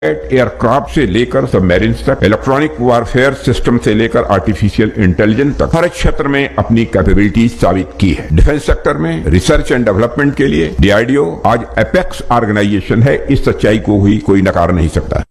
Aircraft से लेकर submarine तक इलेक्ट्रॉनिक वारफेयर सिस्टम से लेकर आर्टिफिशियल इंटेलिजेंस तक हर क्षेत्र में अपनी कैपेबिलिटीज साबित की है डिफेंस सेक्टर में रिसर्च एंड डेवलपमेंट के लिए डीआरडीओ आज एपेक्स ऑर्गेनाइजेशन है इस सच्चाई को हुई कोई नकार नहीं सकता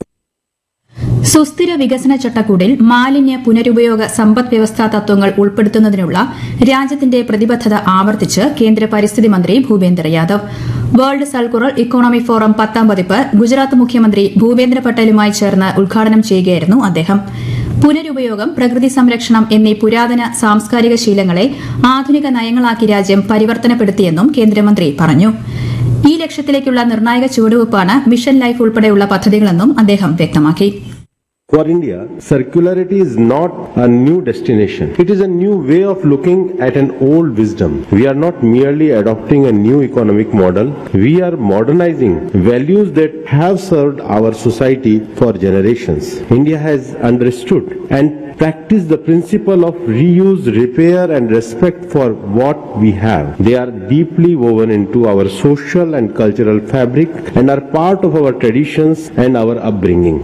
സുസ്ഥിര വികസന ചട്ടക്കൂടിൽ മാലിന്യ പുനരുപയോഗ സമ്പദ് വ്യവസ്ഥാ തത്വങ്ങൾ ഉൾപ്പെടുത്തുന്നതിനുള്ള രാജ്യത്തിന്റെ പ്രതിബദ്ധത ആവർത്തിച്ച് കേന്ദ്ര പരിസ്ഥിതി മന്ത്രി Bhupendra Yadav world circular economy forum പത്താം പതിപ്പ് ഗുജറാത്ത് മുഖ്യമന്ത്രി ഭൂപേന്ദ്ര പട്ടേലുമായി ചേർന്ന് ഉദ്ഘാടനം ചെയ്യുകയായിരുന്നു അദ്ദേഹം പുനരുപയോഗം പ്രകൃതി സംരക്ഷണം എന്നീ പുരാതന സാംസ്കാരിക ശീലങ്ങളെ ആധുനിക നയങ്ങളാക്കി രാജ്യം പരിവർത്തനപ്പെടുത്തിയെന്നും കേന്ദ്രമന്ത്രി പറഞ്ഞു ഈ ലക്ഷ്യത്തിലേക്കുള്ള നിർണായക ചുവടുവയ്പ്പാണ് മിഷൻ ലൈഫ് ഉൾപ്പെടെയുള്ള പദ്ധതികളെന്നും അദ്ദേഹം വ്യക്തമാക്കി For India, circularity is not a new destination. It is a new way of looking at an old wisdom. We are not merely adopting a new economic model, we are modernizing values that have served our society for generations. India has understood and practiced the principle of reuse, repair, and respect for what we have. They are deeply woven into our social and cultural fabric and are part of our traditions and our upbringing.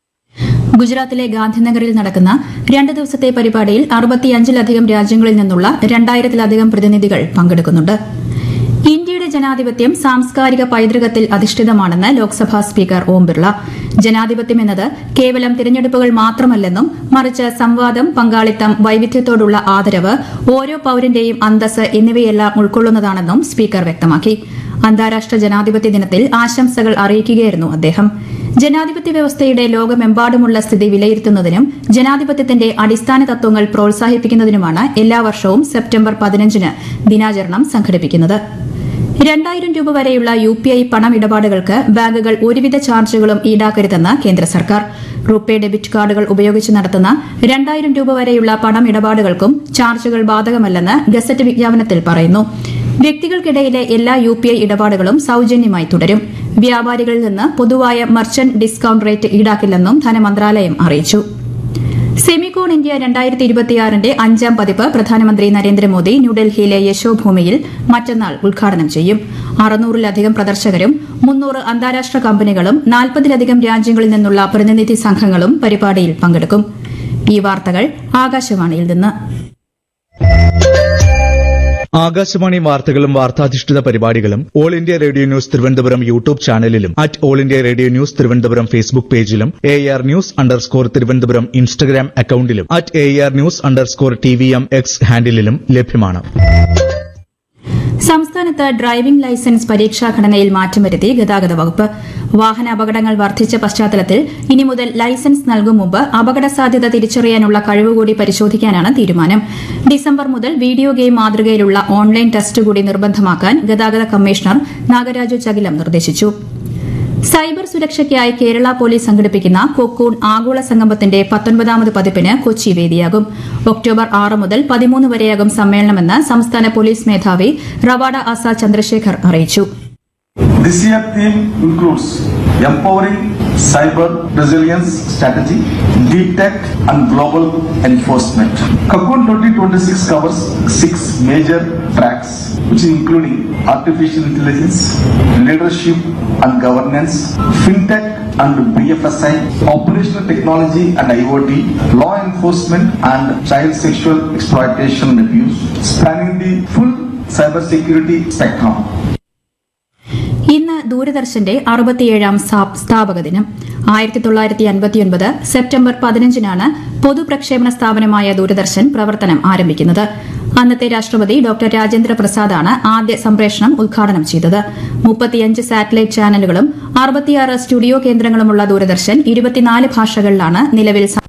ഗുജറാത്തിലെ ഗാന്ധിനഗറിൽ നടക്കുന്ന രണ്ട് ദിവസത്തെ പരിപാടിയിൽ അറുപത്തിയഞ്ചിലധികം രാജ്യങ്ങളിൽ നിന്നുള്ള രണ്ടായിരത്തിലധികം പ്രതിനിധികൾ പങ്കെടുക്കുന്നുണ്ട് ഇന്ത്യയുടെ ജനാധിപത്യം സാംസ്കാരിക പൈതൃകത്തിൽ അധിഷ്ഠിതമാണെന്ന് ലോക്സഭാ സ്പീക്കർ ഓം ബിർള ജനാധിപത്യം എന്നത് കേവലം തിരഞ്ഞെടുപ്പുകൾ മാത്രമല്ലെന്നും മറിച്ച് സംവാദം പങ്കാളിത്തം വൈവിധ്യത്തോടുള്ള ആദരവ് ഓരോ പൌരന്റെയും അന്തസ് എന്നിവയെല്ലാം ഉൾക്കൊള്ളുന്നതാണെന്നും സ്പീക്കർ വ്യക്തമാക്കി അന്താരാഷ്ട്ര ജനാധിപത്യ ദിനത്തിൽ ആശംസകൾ അറിയിക്കുകയായിരുന്നു അദ്ദേഹം ജനാധിപത്യ വ്യവസ്ഥയുടെ ലോകമെമ്പാടുമുള്ള സ്ഥിതി വിലയിരുത്തുന്നതിനും ജനാധിപത്യത്തിന്റെ അടിസ്ഥാന തത്വങ്ങൾ പ്രോത്സാഹിപ്പിക്കുന്നതിനുമാണ് എല്ലാ വർഷവും സെപ്റ്റംബർ പതിനഞ്ചിന് ദിനാചരണം സംഘടിപ്പിക്കുന്നത് രണ്ടായിരം രൂപ വരെയുള്ള യു പി ഐ പണമിടപാടുകൾക്ക് ബാങ്കുകൾ ഒരുവിധ ചാർജുകളും ഈടാക്കരുതെന്ന് കേന്ദ്ര സർക്കാർ റുപേ ഡെബിറ്റ് കാർഡുകൾ ഉപയോഗിച്ച് നടത്തുന്ന രണ്ടായിരം രൂപ വരെയുള്ള പണമിടപാടുകൾക്കും ചാർജുകൾ ബാധകമല്ലെന്ന് ഗസറ്റ് വിജ്ഞാപനത്തിൽ പറയുന്നു വ്യക്തികൾക്കിടയിലെ എല്ലാ യു പി ഐ ഇടപാടുകളും സൌജന്യമായി തുടരും വ്യാപാരികളിൽ നിന്ന് പൊതുവായ മർച്ചന്റ് ഡിസ്കൌണ്ട് റേറ്റ് ഈടാക്കില്ലെന്നും ധനമന്ത്രാലയം അറിയിച്ചു സെമികോൺ ഇന്ത്യ രണ്ടായിരത്തി ഇരുപത്തിയാറിന്റെ അഞ്ചാം പതിപ്പ് പ്രധാനമന്ത്രി നരേന്ദ്രമോദി ന്യൂഡൽഹിയിലെ യശോഭൂമിയിൽ മറ്റന്നാൾ ഉദ്ഘാടനം ചെയ്യും അറുന്നൂറിലധികം പ്രദർശകരും മുന്നൂറ് അന്താരാഷ്ട്ര കമ്പനികളും നാൽപ്പതിലധികം രാജ്യങ്ങളിൽ നിന്നുള്ള പ്രതിനിധി സംഘങ്ങളും പരിപാടിയിൽ പങ്കെടുക്കും ഈ വാർത്തകൾ ആകാശവാണിയിൽ നിന്ന് ആകാശവാണി വാർത്തകളും വാർത്താധിഷ്ഠിത പരിപാടികളും all India radio news Thiruvananthapuram YouTube ചാനലിലും at all India radio news Thiruvananthapuram Facebook പേജിലും A R news underscore Thiruvananthapuram Instagram അക്കൌണ്ടിലും at A R news underscore T V M X ഹാൻഡിലും ലഭ്യമാണ് സംസ്ഥാനത്ത് ഡ്രൈവിംഗ് ലൈസൻസ് പരീക്ഷാ ഘടനയിൽ മാറ്റം വരുത്തി ഗതാഗത വകുപ്പ് വാഹന അപകടങ്ങൾ വർദ്ധിച്ച പശ്ചാത്തലത്തിൽ ഇനി മുതൽ ലൈസൻസ് നൽകും മുമ്പ് അപകട സാധ്യത തിരിച്ചറിയാനുള്ള കഴിവുകൂടി പരിശോധിക്കാനാണ് തീരുമാനം ഡിസംബർ മുതൽ വീഡിയോ ഗെയിം മാതൃകയിലുള്ള ഓൺലൈൻ ടെസ്റ്റ് കൂടി നിർബന്ധമാക്കാൻ ഗതാഗത കമ്മീഷണർ നാഗരാജു ചകിലം നിർദ്ദേശിച്ചു സൈബർ സുരക്ഷയ്ക്കായി കേരള പോലീസ് സംഘടിപ്പിക്കുന്ന കൊക്കൂൺ ആഗോള സംഗമത്തിന്റെ പത്തൊൻപതാമത് പതിപ്പിന് കൊച്ചി വേദിയാകും ഒക്ടോബർ ആറ് മുതൽ പതിമൂന്ന് വരെയാകും സമ്മേളനമെന്ന് സംസ്ഥാന പോലീസ് മേധാവി റവാഡ ആസാദ് ചന്ദ്രശേഖർ അറിയിച്ചു This year theme includes empowering cyber resilience strategy, deep tech and global enforcement. Cocoon 2026 covers six major tracks, which is including artificial intelligence, leadership and governance, fintech and BFSI, operational technology and IoT, law enforcement and child sexual exploitation and abuse, spanning the full cybersecurity spectrum. ഇന്ന് ദൂരദർശന്റെ അറുപത്തിയേഴാം സ്ഥാ- സ്ഥാപക ദിനം ആയിരത്തി തൊള്ളായിരത്തി അൻപത്തിയൊൻപത് September പതിനഞ്ചിനാണ് പൊതുപ്രക്ഷേപണ സ്ഥാപനമായ ദൂരദർശൻ പ്രവർത്തനം ആരംഭിക്കുന്നത് അന്നത്തെ രാഷ്ട്രപതി ഡോക്ടർ രാജേന്ദ്ര പ്രസാദാണ് ആദ്യ സംപ്രേഷണം ഉദ്ഘാടനം ചെയ്തത് മുപ്പത്തിയഞ്ച് സാറ്റലൈറ്റ് ചാനലുകളും അറുപത്തിയാറ് സ്റ്റുഡിയോ കേന്ദ്രങ്ങളുമുള്ള ദൂരദർശൻ ഇരുപത്തിനാല് ഭാഷകളിലാണ് നിലവിൽ സ-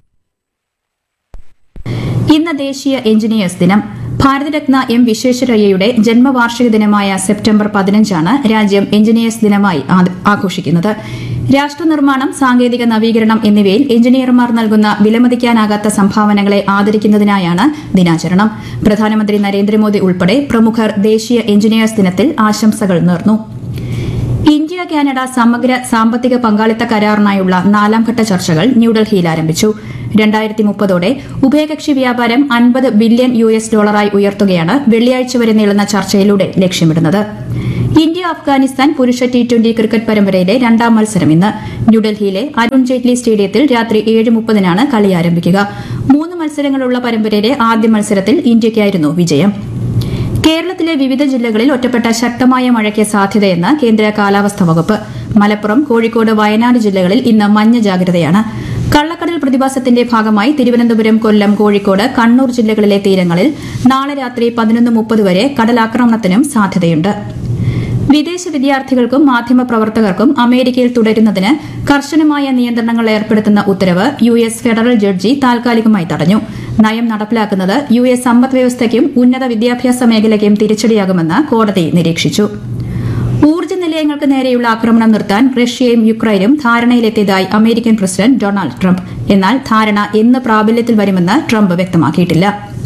ഇന്ന് ദേശീയ എഞ്ചിനീയേഴ്സ് ദിനം ഭാരതരത്ന എം വിശ്വേശ്വരയ്യയുടെ ജന്മവാർഷിക ദിനമായ സെപ്റ്റംബർ പതിനഞ്ചാണ് രാജ്യം എഞ്ചിനീയേഴ്സ് ദിനമായി ആ- ആഘോഷിക്കുന്നത് രാഷ്ട്രനിർമ്മാണം സാങ്കേതിക നവീകരണം എന്നിവയിൽ എഞ്ചിനീയർമാർ നൽകുന്ന വിലമതിക്കാനാകാത്ത സംഭാവനകളെ ആദരിക്കുന്നതിനായാണ് ദിനാചരണം പ്രധാനമന്ത്രി നരേന്ദ്രമോദി ഉൾപ്പെടെ പ്രമുഖർ ദേശീയ എഞ്ചിനീയേഴ്സ് ദിനത്തിൽ ആശംസകൾ നേർന്നു ഇന്ത്യ കാനഡ സമഗ്ര സാമ്പത്തിക പങ്കാളിത്ത കരാറിനായുള്ള നാലാംഘട്ട ചർച്ചകൾ ന്യൂഡൽഹിയിൽ ആരംഭിച്ചു രണ്ടായിരത്തി മുപ്പതോടെ ഉഭയകക്ഷി വ്യാപാരം അൻപത് ബില്യൺ യു എസ് ഡോളറായി ഉയർത്തുകയാണ് വെള്ളിയാഴ്ച വരെ നീളുന്ന ചർച്ചയിലൂടെ ലക്ഷ്യമിടുന്നത് ഇന്ത്യ അഫ്ഗാനിസ്ഥാൻ പുരുഷ ടി ട്വന്റി ക്രിക്കറ്റ് പരമ്പരയിലെ രണ്ടാം മത്സരം ഇന്ന് ന്യൂഡൽഹിയിലെ അരുൺ ജെയ്റ്റ്ലി സ്റ്റേഡിയത്തിൽ രാത്രി ഏഴ് മുപ്പതിനാണ് കളി ആരംഭിക്കുക മൂന്ന് മത്സരങ്ങളുള്ള പരമ്പരയിലെ ആദ്യ മത്സരത്തിൽ ഇന്ത്യയ്ക്കായിരുന്നു വിജയം കേരളത്തിലെ വിവിധ ജില്ലകളിൽ ഒറ്റപ്പെട്ട ശക്തമായ മഴയ്ക്ക് സാധ്യതയെന്ന് കേന്ദ്ര കാലാവസ്ഥാ വകുപ്പ് മലപ്പുറം കോഴിക്കോട് വയനാട് ജില്ലകളിൽ ഇന്ന് മഞ്ഞ ജാഗ്രതയാണ് കള്ളക്കടൽ പ്രതിഭാസത്തിന്റെ ഭാഗമായി തിരുവനന്തപുരം കൊല്ലം കോഴിക്കോട് കണ്ണൂർ ജില്ലകളിലെ തീരങ്ങളിൽ നാളെ രാത്രി പതിനൊന്ന് മുപ്പത് വരെ കടലാക്രമണത്തിനും സാധ്യതയുണ്ട് വിദേശ വിദ്യാർത്ഥികൾക്കും മാധ്യമപ്രവർത്തകർക്കും അമേരിക്കയിൽ തുടരുന്നതിന് കർശനമായ നിയന്ത്രണങ്ങൾ ഏർപ്പെടുത്തുന്ന ഉത്തരവ് യു എസ് ഫെഡറൽ ജഡ്ജി താൽക്കാലികമായി തടഞ്ഞു നയം നടപ്പിലാക്കുന്നത് യു എസ് സമ്പദ് വ്യവസ്ഥയ്ക്കും ഉന്നത വിദ്യാഭ്യാസ മേഖലയ്ക്കും തിരിച്ചടിയാകുമെന്ന് കോടതി നിരീക്ഷിച്ചു ഊർജ്ജ നിലയങ്ങൾക്ക് നേരെയുള്ള ആക്രമണം നിർത്താൻ റഷ്യയും യുക്രൈനും ധാരണയിലെത്തിയതായി അമേരിക്കൻ പ്രസിഡന്റ് ഡൊണാൾഡ് ട്രംപ് എന്നാൽ ധാരണ എന്ന് പ്രാബല്യത്തിൽ വരുമെന്ന് ട്രംപ് വ്യക്തമാക്കിയിട്ടില്ല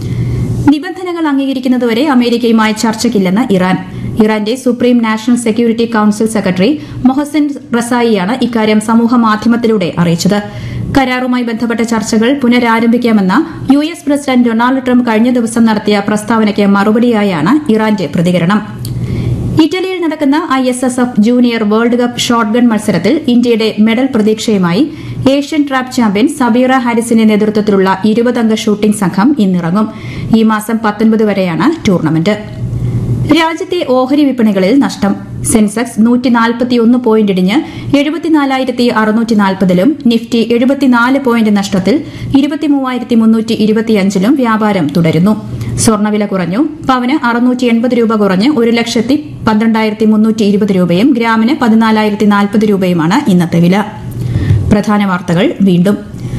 നിബന്ധനകൾ അംഗീകരിക്കുന്നതുവരെ അമേരിക്കയുമായി ചർച്ചയ്ക്കില്ലെന്ന് ഇറാൻ ഇറാന്റെ supreme national security council secretary Mohsen റസായിയാണ് ഇക്കാര്യം സമൂഹ മാധ്യമത്തിലൂടെ അറിയിച്ചത് കരാറുമായി ബന്ധപ്പെട്ട ചർച്ചകൾ പുനരാരംഭിക്കാമെന്ന U S president Donald Trump കഴിഞ്ഞ ദിവസം നടത്തിയ പ്രസ്താവനയ്ക്ക് മറുപടിയായാണ് ഇറാന്റെ പ്രതികരണം ഇറ്റലിയിൽ നടക്കുന്ന I S S F junior world cup shotgun മത്സരത്തിൽ ഇന്ത്യയുടെ മെഡൽ പ്രതീക്ഷയുമായി ഏഷ്യൻ ട്രാപ്പ് ചാമ്പ്യൻ സബീറ ഹാരിസിന്റെ നേതൃത്വത്തിലുള്ള ഇരുപതംഗ ഷൂട്ടിംഗ് സംഘം ഇന്നിറങ്ങും ഈ മാസം പത്തൊൻപത് വരെയാണ് ടൂർണമെന്റ് രാജ്യത്തെ ഓഹരി വിപണികളിൽ നഷ്ടം സെൻസെക്സ് നൂറ്റി നാൽപ്പത്തിയൊന്ന് പോയിന്റ് ഇടിഞ്ഞ് എഴുപത്തിനാലായിരത്തി അറുന്നൂറ്റി നാൽപ്പതിലും നിഫ്റ്റി എഴുപത്തിനാല് പോയിന്റ് നഷ്ടത്തിൽ ഇരുപത്തിമൂവായിരത്തി മുന്നൂറ്റി ഇരുപത്തിയഞ്ചിലും വ്യാപാരം തുടരുന്നു സ്വർണ്ണവില കുറഞ്ഞു പവന് അറുന്നൂറ്റി എൺപത് രൂപ കുറഞ്ഞ് ഒരു ലക്ഷത്തി പന്ത്രണ്ടായിരത്തി മുന്നൂറ്റി ഇരുപത് രൂപയും ഗ്രാമിന് പതിനാലായിരത്തി നാൽപ്പത് രൂപയുമാണ് ഇന്നത്തെ വില പ്രധാന വാർത്തകൾ വീണ്ടും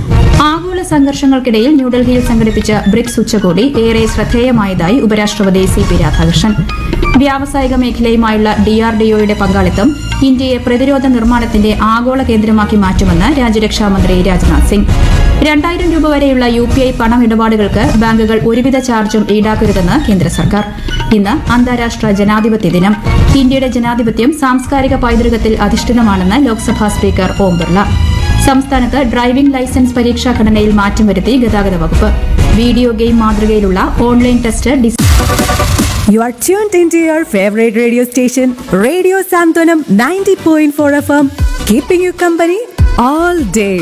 ആഗോള സംഘർഷങ്ങൾക്കിടയിൽ ന്യൂഡൽഹിയിൽ സംഘടിപ്പിച്ച ബ്രിക്സ് ഉച്ചകോടി ഏറെ ശ്രദ്ധേയമായതായി ഉപരാഷ്ട്രപതി സി പി രാധാകൃഷ്ണൻ വ്യാവസായിക മേഖലയുമായുള്ള ഡിആർഡിഒയുടെ പങ്കാളിത്തം ഇന്ത്യയെ പ്രതിരോധ നിർമ്മാണത്തിന്റെ ആഗോള കേന്ദ്രമാക്കി മാറ്റുമെന്ന് രാജ്യരക്ഷാമന്ത്രി രാജ്നാഥ് സിംഗ് രണ്ടായിരം രൂപ വരെയുള്ള യു പി ഐ പണം ഇടപാടുകൾക്ക് ബാങ്കുകൾ ഒരുവിധ ചാർജും ഈടാക്കരുതെന്ന് കേന്ദ്ര സർക്കാർ ഇന്ന് അന്താരാഷ്ട്ര ജനാധിപത്യ ദിനം ഇന്ത്യയുടെ ജനാധിപത്യം സാംസ്കാരിക പൈതൃകത്തിൽ അധിഷ്ഠിതമാണെന്ന് ലോക്സഭാ സ്പീക്കർ ഓം ബിർള സംസ്ഥാനത്ത് ഡ്രൈവിംഗ് ലൈസൻസ് പരീക്ഷാ ഘടനയിൽ മാറ്റം വരുത്തി ഗതാഗത വകുപ്പ് വീഡിയോ ഗെയിം മാതൃകയിലുള്ള ഓൺലൈൻ ടെസ്റ്റ് ഡിസ് You are tuned into your favorite radio station, Radio Santonam 90.4 FM, keeping you company all day.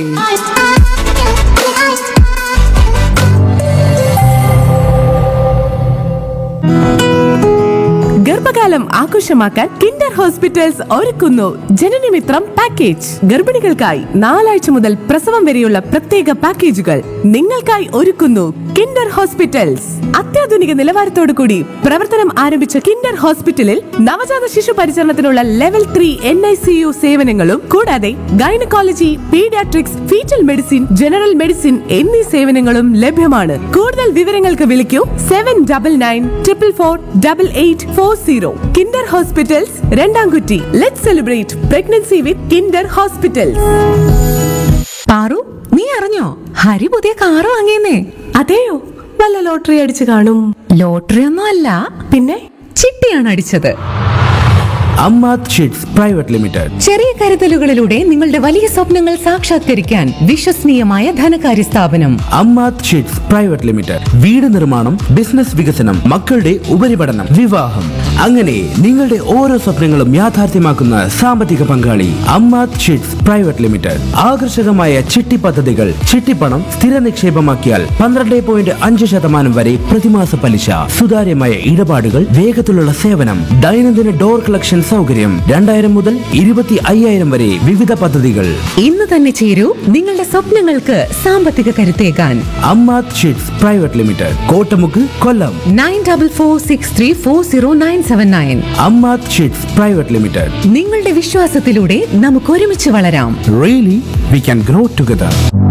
ഗർഭകാലം ആഘോഷമാക്കാൻ കിൻഡർ ഹോസ്പിറ്റൽസ് ഒരുക്കുന്നു ജനനമിത്രം പാക്കേജ് ഗർഭിണികൾക്കായി നാലാഴ്ച മുതൽ പ്രസവം വരെയുള്ള പ്രത്യേക പാക്കേജുകൾ നിങ്ങൾക്കായി ഒരുക്കുന്നു കിൻഡർ ഹോസ്പിറ്റൽസ് അത്യാധുനിക നിലവാരത്തോടു കൂടി പ്രവർത്തനം ആരംഭിച്ച കിൻഡർ ഹോസ്പിറ്റലിൽ നവജാത ശിശു പരിചരണത്തിനുള്ള level three N I C U സേവനങ്ങളും കൂടാതെ gynaecology paediatrics foetal medicine general medicine എന്നീ സേവനങ്ങളും ലഭ്യമാണ് കൂടുതൽ വിവരങ്ങൾക്ക് വിളിക്കൂ seven double nine triple four double eight four zero Kinder Hospitals Randamkutty let celebrate pregnancy with Kinder Hospitals Paru നീ അറിഞ്ഞോ ഹരി പുതിയ കാറ് വാങ്ങിയെന്നേ അതെയോ വല്ല ലോട്ടറി അടിച്ചു കാണും ലോട്ടറി ഒന്നും അല്ല പിന്നെ ചിട്ടിയാണ് അടിച്ചത് അമ്മാത് ഷീറ്റ്സ് പ്രൈവറ്റ് ലിമിറ്റഡ് ചെറിയ കരുതലുകളിലൂടെ നിങ്ങളുടെ വലിയ സ്വപ്നങ്ങൾ സാക്ഷാത്കരിക്കാൻ വിശ്വസനീയമായ ധനകാര്യ സ്ഥാപനം അമ്മാത് ഷീറ്റ്സ് പ്രൈവറ്റ് ലിമിറ്റഡ് വീട് നിർമ്മാണം ബിസിനസ് വികസനം മക്കളുടെ ഉപരിപഠനം വിവാഹം അങ്ങനെ നിങ്ങളുടെ ഓരോ സ്വപ്നങ്ങളും യാഥാർത്ഥ്യമാക്കുന്ന സാമ്പത്തിക പങ്കാളി അമ്മാത് ഷീറ്റ്സ് പ്രൈവറ്റ് ലിമിറ്റഡ് ആകർഷകമായ ചിട്ടി പദ്ധതികൾ ചിട്ടിപ്പണം സ്ഥിര നിക്ഷേപമാക്കിയാൽ പന്ത്രണ്ട് പോയിന്റ് അഞ്ച് ശതമാനം വരെ പ്രതിമാസ പലിശ സുതാര്യമായ ഇടപാടുകൾ വേഗത്തിലുള്ള സേവനം ദൈനംദിന ഡോർ കളക്ഷൻ സൗകര്യം രണ്ടായിരം മുതൽ ഇരുപത്തി അയ്യായിരം വരെ വിവിധ പദ്ധതികൾ ഇന്ന് തന്നെ ചേരൂ നിങ്ങളുടെ സ്വപ്നങ്ങൾക്ക് സാമ്പത്തിക കരുത്തേകാൻ Ammath sheets private limited Kottamukku Kollam nine double four six three four zero nine seven nine Ammath sheets private limited നിങ്ങളുടെ വിശ്വാസത്തിലൂടെ നമുക്ക് ഒരുമിച്ച് വളരാം really we can grow together